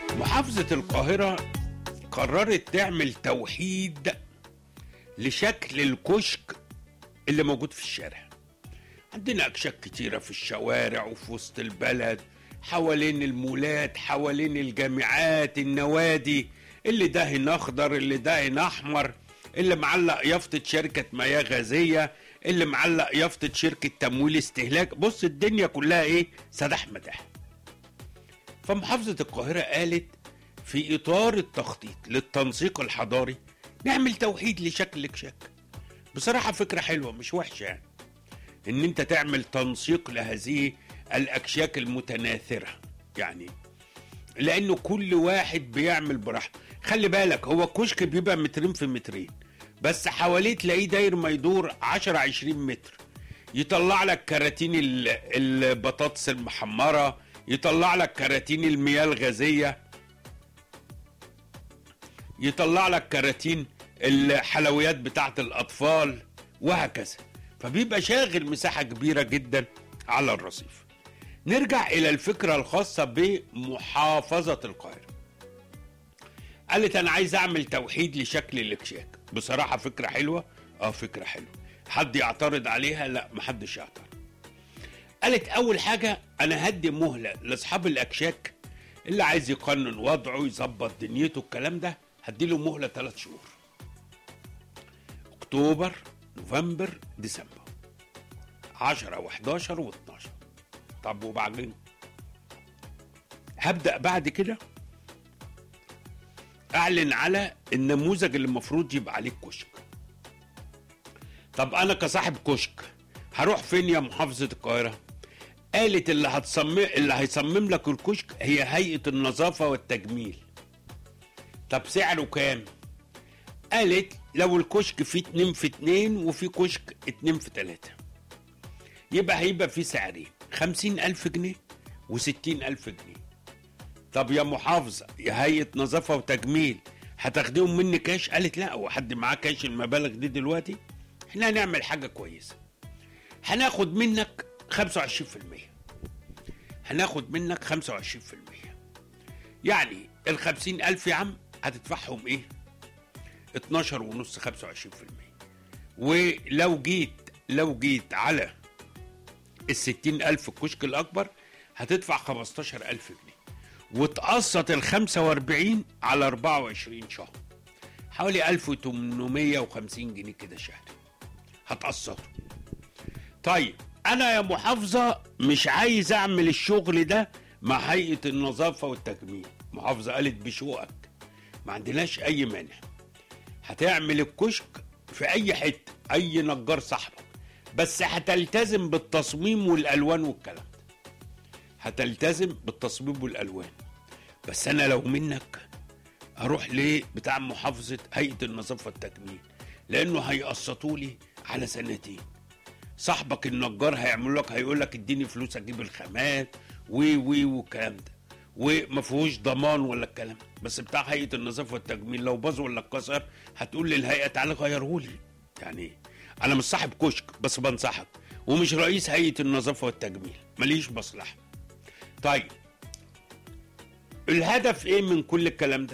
محافظة القاهرة قررت تعمل توحيد لشكل الكشك اللي موجود في الشارع عندنا أكشاك كتيرة في الشوارع وفي وسط البلد حوالين المولات حوالين الجامعات النوادي اللي دهن أخضر اللي دهن أحمر اللي معلق يافطة شركة مياه غازية اللي معلق يافطة شركة تمويل استهلاك بص الدنيا كلها ايه سدح مدح فمحافظة القاهرة قالت في إطار التخطيط للتنسيق الحضاري نعمل توحيد لشكل الكشاك بصراحة فكرة حلوة مش وحشة يعني إن أنت تعمل تنسيق لهذه الأكشاك المتناثرة يعني لأنه كل واحد بيعمل براحته خلي بالك هو كشك بيبقى مترين في مترين بس حواليه تلاقيه داير ما يدور 10 20 متر يطلع لك كراتين ال- البطاطس المحمره يطلع لك كراتين المياه الغازيه يطلع لك كراتين الحلويات بتاعت الاطفال وهكذا فبيبقى شاغل مساحه كبيره جدا على الرصيف نرجع الى الفكره الخاصه بمحافظه القاهره قالت انا عايز اعمل توحيد لشكل الاكشاك بصراحه فكره حلوه اه فكره حلوه حد يعترض عليها لا محدش يعترض قالت اول حاجه انا هدي مهله لاصحاب الاكشاك اللي عايز يقنن وضعه يظبط دنيته الكلام ده هديله مهله ثلاث شهور اكتوبر نوفمبر ديسمبر 10 و11 و12 طب وبعدين هبدا بعد كده اعلن على النموذج اللي المفروض يبقى عليه الكشك طب انا كصاحب كشك هروح فين يا محافظه القاهره قالت اللي هتصمم اللي هيصمم لك الكشك هي هيئه النظافه والتجميل طب سعره كام قالت لو الكشك فيه اتنين في اتنين وفي كشك اتنين في تلاتة يبقى هيبقى فيه سعرين خمسين ألف جنيه وستين ألف جنيه طب يا محافظة يا هيئة نظافة وتجميل هتاخديهم مني كاش قالت لا هو حد معاه كاش المبالغ دي دلوقتي احنا هنعمل حاجة كويسة هناخد منك 25% هناخد منك 25% يعني ال 50000 يا عم هتدفعهم ايه 12 ونص 25% ولو جيت لو جيت على ال 60000 الكشك الأكبر هتدفع 15000 جنيه وتقسط ال 45 على 24 شهر حوالي 1850 جنيه كده شهري هتقسطه طيب انا يا محافظه مش عايز اعمل الشغل ده مع هيئه النظافه والتجميل محافظه قالت بشوقك ما عندناش اي مانع هتعمل الكشك في اي حته اي نجار صاحبك بس هتلتزم بالتصميم والالوان والكلام ده هتلتزم بالتصميم والالوان بس انا لو منك اروح ليه بتاع محافظه هيئه النظافه والتجميل لانه هيقسطوا لي على سنتين صاحبك النجار هيعمل لك هيقول لك اديني فلوس اجيب الخامات و و والكلام ده وما فيهوش ضمان ولا الكلام ده. بس بتاع هيئه النظافه والتجميل لو باظ ولا اتكسر هتقول للهيئه تعالى غيره لي يعني انا مش صاحب كشك بس بنصحك ومش رئيس هيئه النظافه والتجميل ماليش مصلحه طيب الهدف ايه من كل الكلام ده